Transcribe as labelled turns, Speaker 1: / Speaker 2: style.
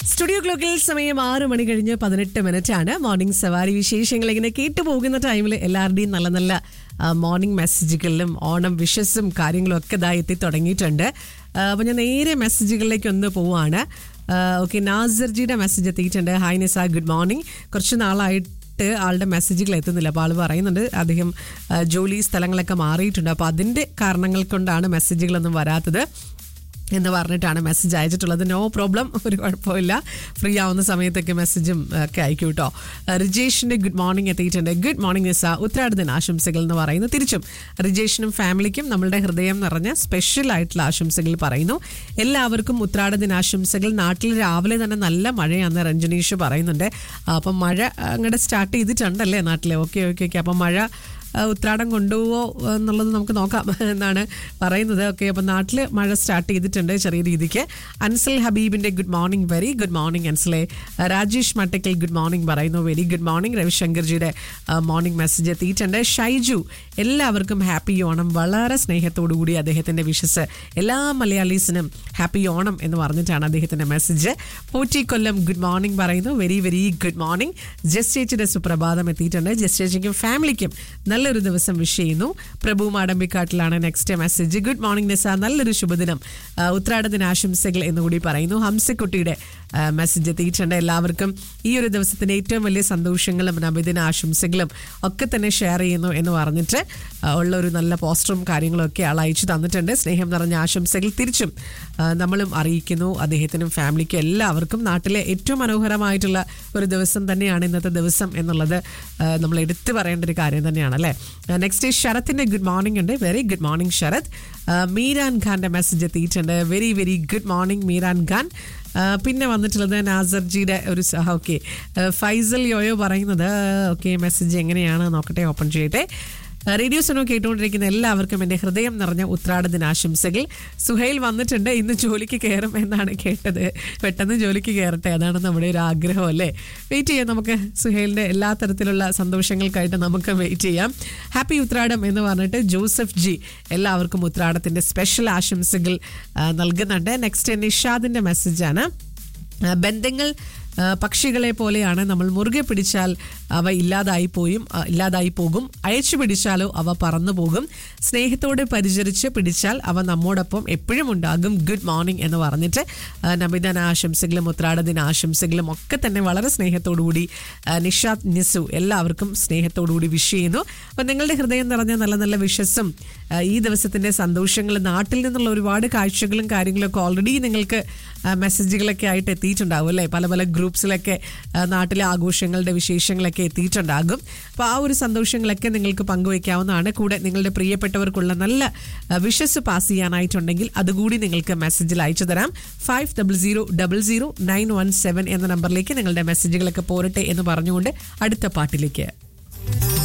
Speaker 1: studio ക്ലോക്കിൽ സമയം ആറ് മണി കഴിഞ്ഞ് പതിനെട്ട് മിനിറ്റ് ആണ് മോർണിംഗ് സവാരി വിശേഷങ്ങൾ ഇങ്ങനെ കേട്ടു പോകുന്ന ടൈമിൽ എല്ലാവരുടെയും നല്ല നല്ല മോർണിംഗ് മെസ്സേജുകളിലും ഓണം വിഷസും കാര്യങ്ങളും ഒക്കെ ഇതായി എത്തി തുടങ്ങിയിട്ടുണ്ട് അപ്പോൾ ഞാൻ നേരെ മെസ്സേജുകളിലേക്ക് ഒന്ന് പോവാണ് ഓക്കെ നാസർജിയുടെ മെസ്സേജ് എത്തിയിട്ടുണ്ട് ഹായ് നിസ ഗുഡ് മോർണിംഗ് കുറച്ച് നാളായിട്ട് ആളുടെ മെസ്സേജുകൾ എത്തുന്നില്ല അപ്പോൾ ആൾ പറയുന്നുണ്ട് അദ്ദേഹം ആ, ജോലി സ്ഥലങ്ങളൊക്കെ മാറിയിട്ടുണ്ട് അപ്പോൾ അതിൻ്റെ കാരണങ്ങൾ കൊണ്ടാണ് മെസ്സേജുകളൊന്നും വരാത്തത് എന്ന് പറഞ്ഞിട്ടാണ് മെസ്സേജ് അയച്ചിട്ടുള്ളത് നോ പ്രോബ്ലം ഒരു കുഴപ്പമില്ല ഫ്രീ ആവുന്ന സമയത്തൊക്കെ മെസ്സേജും ഒക്കെ അയക്കും കേട്ടോ റിജേഷിന്റെ ഗുഡ് മോർണിംഗ് എത്തിയിട്ടുണ്ട് ഗുഡ് മോർണിംഗ് നിസ ഉത്തരാട ആശംസകൾ എന്ന് പറയുന്നു തിരിച്ചും റിജേഷിനും ഫാമിലിക്കും നമ്മളുടെ ഹൃദയം നിറഞ്ഞ സ്പെഷ്യൽ ആയിട്ടുള്ള ആശംസകൾ പറയുന്നു എല്ലാവർക്കും ഉത്രാട ദിനാശംസകൾ നാട്ടിൽ രാവിലെ തന്നെ നല്ല മഴയാണെന്ന് രഞ്ജനീഷ് പറയുന്നുണ്ട് അപ്പം മഴ അങ്ങോട്ട് സ്റ്റാർട്ട് ചെയ്തിട്ടുണ്ടല്ലേ നാട്ടിൽ ഓക്കെ ഓക്കെ ഓക്കെ അപ്പം മഴ ആ, ഉത്രാടം കൊണ്ടുപോവോ എന്നുള്ളത് നമുക്ക് നോക്കാം എന്നാണ് പറയുന്നത് ഓക്കെ അപ്പം നാട്ടിൽ മഴ സ്റ്റാർട്ട് ചെയ്തിട്ടുണ്ട് ചെറിയ രീതിക്ക് അൻസൽ ഹബീബിന്റെ good morning very good morning അൻസലെ രാജേഷ് മട്ടക്കൽ ഗുഡ് മോർണിംഗ് പറയുന്നു വെരി ഗുഡ് മോർണിംഗ് രവിശങ്കർജിയുടെ മോർണിംഗ് മെസ്സേജ് എത്തിയിട്ടുണ്ട് ഷൈജു എല്ലാവർക്കും ഹാപ്പി ഓണം വളരെ സ്നേഹത്തോടു കൂടി അദ്ദേഹത്തിന്റെ വിഷസ് എല്ലാ മലയാളീസിനും ഹാപ്പി ഓണം എന്ന് പറഞ്ഞിട്ടാണ് അദ്ദേഹത്തിന്റെ message Potti Kollam good morning പറയുന്നു വെരി വെരി ഗുഡ് മോർണിംഗ് ജസ്റ്റ് ചേച്ചിയുടെ സുപ്രഭാതം എത്തിയിട്ടുണ്ട് ജസ്റ്റ് ചേച്ചിക്കും ഫാമിലിക്കും നല്ലൊരു ദിവസം വിഷ് ചെയ്യുന്നു പ്രഭു മാടമ്പിക്കാട്ടിലാണ് next message good morning Nisa നല്ലൊരു ശുഭദിനം ആ, ഉത്രാട ദിനാശംസകൾ എന്നുകൂടി പറയുന്നു ഹംസക്കുട്ടിയുടെ മെസ്സേജ് എത്തിയിട്ടുണ്ട് എല്ലാവർക്കും ഈ ഒരു ദിവസത്തിന്റെ ഏറ്റവും വലിയ സന്തോഷങ്ങളും നബിദിന ആശംസകളും ഒക്കെ തന്നെ ഷെയർ ചെയ്യുന്നു എന്ന് പറഞ്ഞിട്ട് ആ, ഉള്ള ഒരു നല്ല പോസ്റ്ററും കാര്യങ്ങളും ഒക്കെ ആൾ അയച്ചു തന്നിട്ടുണ്ട് സ്നേഹം നിറഞ്ഞ ആശംസകൾ തിരിച്ചും ആ, നമ്മളും അറിയിക്കുന്നു അദ്ദേഹത്തിനും ഫാമിലിക്കും എല്ലാവർക്കും നാട്ടിലെ ഏറ്റവും മനോഹരമായിട്ടുള്ള ഒരു ദിവസം തന്നെയാണ് ഇന്നത്തെ ദിവസം എന്നുള്ളത് ആ, നമ്മൾ എടുത്തു പറയേണ്ട ഒരു കാര്യം തന്നെയാണ് അല്ലേ നെക്സ്റ്റ് ശരത്തിന്റെ ഗുഡ് മോർണിംഗ് ഉണ്ട് വെരി ഗുഡ് മോർണിംഗ് ശരത് ആ, മീരാൻ ഖാന്റെ മെസ്സേജ് എത്തിയിട്ടുണ്ട് very very good morning Meeran Khan ആ, പിന്നെ വന്നിട്ടുള്ളത് നാസർജിയുടെ ഒരു ഓക്കെ ഫൈസൽ യോയോ പറയുന്നത് ഓക്കെ മെസ്സേജ് എങ്ങനെയാണ് നോക്കട്ടെ ഓപ്പൺ ചെയ്യട്ടെ റേഡിയോ സനോ കേട്ടുകൊണ്ടിരിക്കുന്ന എല്ലാവർക്കും എൻ്റെ ഹൃദയം നിറഞ്ഞ ഉത്രാട ദിനാശംസകൾ സുഹൈൽ വന്നിട്ടുണ്ട് ഇന്ന് ജോലിക്ക് കയറും എന്നാണ് കേട്ടത് പെട്ടെന്ന് ജോലിക്ക് കയറട്ടെ അതാണ് നമ്മുടെ ഒരു ആഗ്രഹം അല്ലേ വെയിറ്റ് ചെയ്യാം നമുക്ക് സുഹൈലിൻ്റെ എല്ലാ തരത്തിലുള്ള സന്തോഷങ്ങൾക്കായിട്ട് നമുക്ക് വെയിറ്റ് ചെയ്യാം ഹാപ്പി ഉത്രാടം എന്ന് പറഞ്ഞിട്ട് ജോസഫ് ജി എല്ലാവർക്കും ഉത്രാടത്തിൻ്റെ സ്പെഷ്യൽ ആശംസകൾ ആ, നൽകുന്നുണ്ട് നെക്സ്റ്റ് നിഷാദിൻ്റെ മെസ്സേജാണ് ആ, ബന്ധങ്ങൾ ആ, പക്ഷികളെ പോലെയാണ് നമ്മൾ മുറുകെ പിടിച്ചാൽ അവ ഇല്ലാതായി പോയും ആ, ഇല്ലാതായി പോകും അയച്ചു പിടിച്ചാലോ അവ പറന്നു പോകും സ്നേഹത്തോടെ പരിചരിച്ച് പിടിച്ചാൽ അവ നമ്മോടൊപ്പം എപ്പോഴും ഉണ്ടാകും ഗുഡ് മോർണിംഗ് എന്ന് പറഞ്ഞിട്ട് ആ, നബിദിന ആശംസകളും ഉത്രാട ദിന ആശംസകളും ഒക്കെ തന്നെ വളരെ സ്നേഹത്തോടുകൂടി ആ, നിഷാദ് നിസു എല്ലാവർക്കും സ്നേഹത്തോടുകൂടി വിഷ് ചെയ്യുന്നു അപ്പം നിങ്ങളുടെ ഹൃദയം നിറഞ്ഞ നല്ല നല്ല വിഷസും ആ, ഈ ദിവസത്തിന്റെ സന്തോഷങ്ങളും നാട്ടിൽ നിന്നുള്ള ഒരുപാട് കാഴ്ചകളും കാര്യങ്ങളൊക്കെ ഓൾറെഡി നിങ്ങൾക്ക് ആ, മെസ്സേജുകളൊക്കെ ആയിട്ട് എത്തിയിട്ടുണ്ടാവും അല്ലേ പല പല ഗ്രൂപ്പ്സിലൊക്കെ ആ, നാട്ടിലെ ആഘോഷങ്ങളുടെ വിശേഷങ്ങളൊക്കെ എത്തിയിട്ടുണ്ടാകും അപ്പോൾ ആ ഒരു സന്തോഷങ്ങളൊക്കെ നിങ്ങൾക്ക് പങ്കുവയ്ക്കാവുന്നതാണ് കൂടെ നിങ്ങളുടെ പ്രിയപ്പെട്ടവർക്കുള്ള നല്ല വിഷസ് പാസ് ചെയ്യാനായിട്ടുണ്ടെങ്കിൽ അതുകൂടി നിങ്ങൾക്ക് മെസ്സേജിൽ അയച്ചു തരാം five double zero double zero nine one seven എന്ന നമ്പറിലേക്ക് നിങ്ങളുടെ മെസ്സേജുകളൊക്കെ പോരട്ടെ എന്ന് പറഞ്ഞുകൊണ്ട് അടുത്ത പാട്ടിലേക്ക്